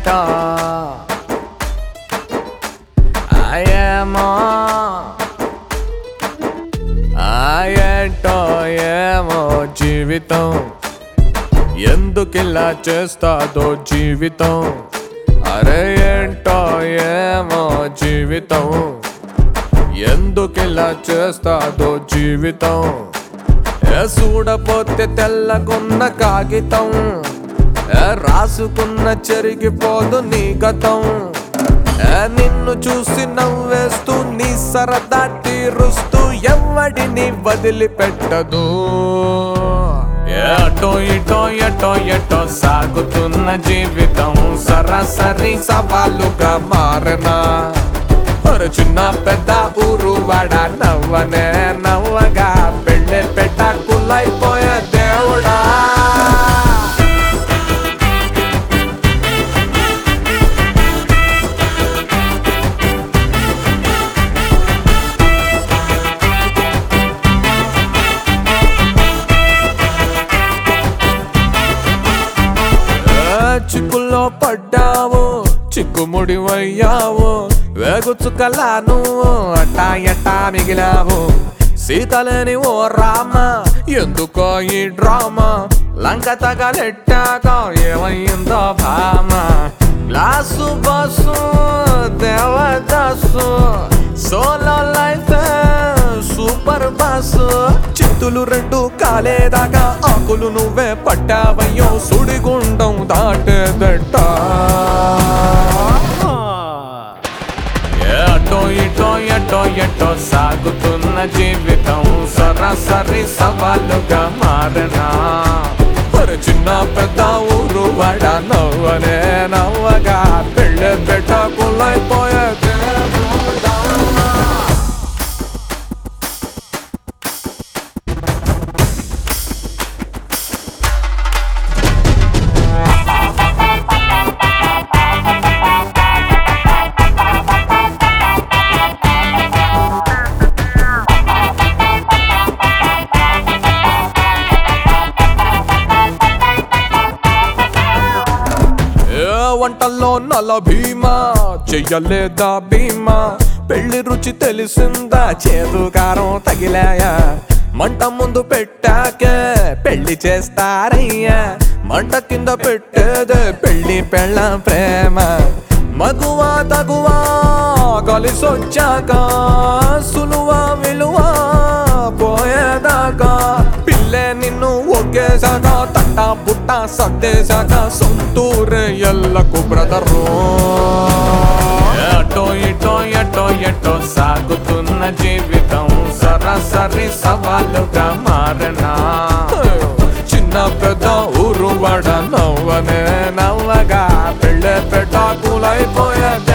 ఏంటో ఆ ఏమో ఆ ఏంటో ఏమో జీవితం ఎందుకిలా చేస్తాదో జీవితం అరే ఏంటో ఏమో జీవితం ఎందుకిలా చేస్తాదో జీవితం ఏ చూడపోతే తెల్లకున్న కాగితం ఏ రాసుకున్న చెరిగిపోదు నీ గతం ఏ నిన్ను చూసి నవ్వేస్తూ నీ సరదా తీరుస్తూ ఎవడిని వదిలిపెట్టదు ఎటో ఇటో ఎటో ఎటో సాగుతున్న జీవితం సరాసరి సవాలుగా మారనా ఒక చిన్న పెద్ద ఊరు వాడ నవ్వనే నవ్వగా పెళ్ళే పెట్ట కుల్లైపోయే దేవుడా ఏ చిక్కుల్లో పడ్డావు చిక్కుముడి వయ్యావు వేగుచుకలా నువ్వు అట్టా ఎట్టా మిగిలావు సీతలేని ఓ రామ ఎందుకో ఈ డ్రామా లంక తగలెట్టాక ఏమైందో భామ glass bus Devadasu solo life super boss చిత్తులు రెండు కాలేదాకా ఆకులు నువ్వే పట్టావయ్యో సుడిగుండం దాటేదట ఎటో ఇటో ఎటో ఎటో సాగుతున్న జీవితం సరాసరి సవాలుగా మారనా ఒక చిన్న పెద్ద ఊరు వాడ నవ్వనే నవ్వగా పెళ్ళే పెట్ట కులైపోయే దేవుడా. ఏ వంటల్లో నల భీమా చెయ్యలేదా భీమా పెళ్లి రుచి తెలిసిందా చేదు కారం తగిలాయా మంట ముందు పెట్టాకే పెళ్లి చేస్తారయ్యా మంట కింద పెట్టేదే పెళ్లి పెళ్ళ ప్రేమ మగువా తగువా కలిసొచ్చాక సులువా విలువా పోయేదాకా పిల్లే నిన్ను ఒకేసాక తట్ట పుట్ట సర్దేశాక సొంతూరే ఎల్లకు బ్రదరు ఎటో ఇటో ఎటో ఎటో సాగుతున్న జీవితం సరాసరి సవాలుగా మారనా చిన్న పెద్ద ఊరు వాడ నవ్వనే నవ్వగా పెళ్ళే పెట్టాకులైపోయే